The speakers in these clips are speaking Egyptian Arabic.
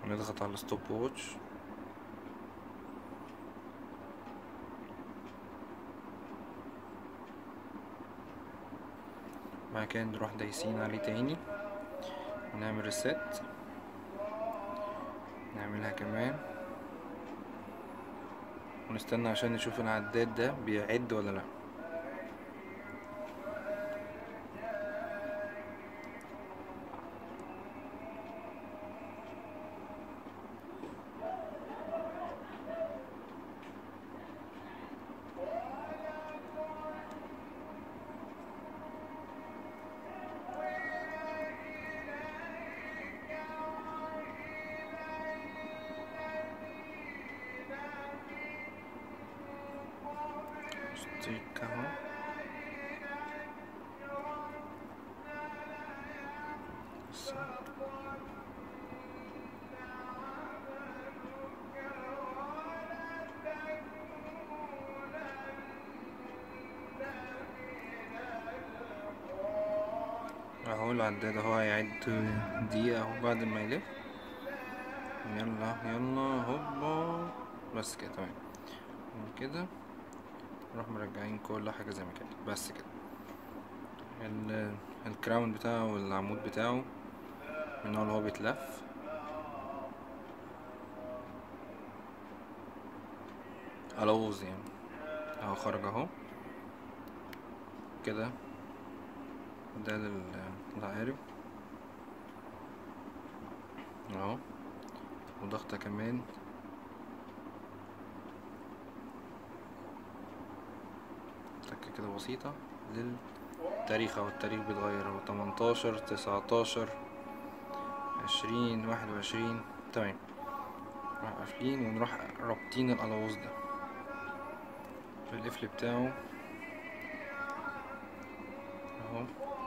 ونضغط على الستوب ووتش بعد كده نروح دايسين عليه تاني ونعمل ريست نعملها كمان ونستنى عشان نشوف العداد ده بيعد ولا لا ستيك اهو بس. اهو العداد اهو هيعد دقيقة اهو بعد ما يلف يلا يلا هوبا بس كده تمام كده نروح مرجعين كل حاجة زي ما كانت بس كده ال- الكراون بتاعه والعمود بتاعه من النوع اللي هو بيتلف ألوز يعني اهو خرج اهو كده ده لل- للعقارب اهو وضغطة كمان تكة كده بسيطة للتاريخ اهو التاريخ بيتغير اهو تمنتاشر تسعتاشر عشرين واحد وعشرين تمام نروح قافلين ونروح رابطين القلاوظ ده القفل بتاعه اهو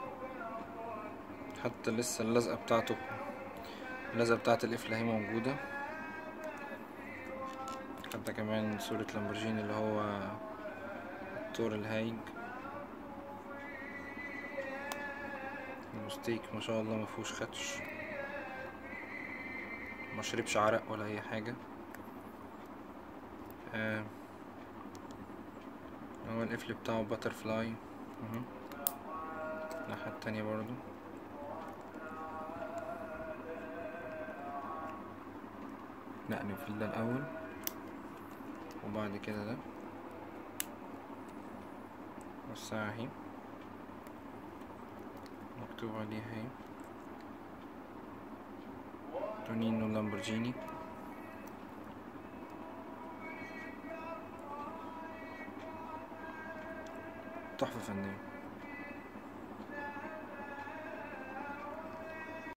حتى لسه اللزقة بتاعته اللزقة بتاعت القفل اهي موجودة حتى كمان صورة لامبورجيني اللي هو الدكتور الهايج المستيك ما شاء الله مفهوش خدش ما شربش عرق ولا اي حاجه آه. هو القفل بتاعه باتر فلاي اهو الناحيه التانية برضو لا نقفل ده الاول وبعد كده ده والساعة اهي مكتوب عليها اهي تونينو لامبورجيني تحفة فنية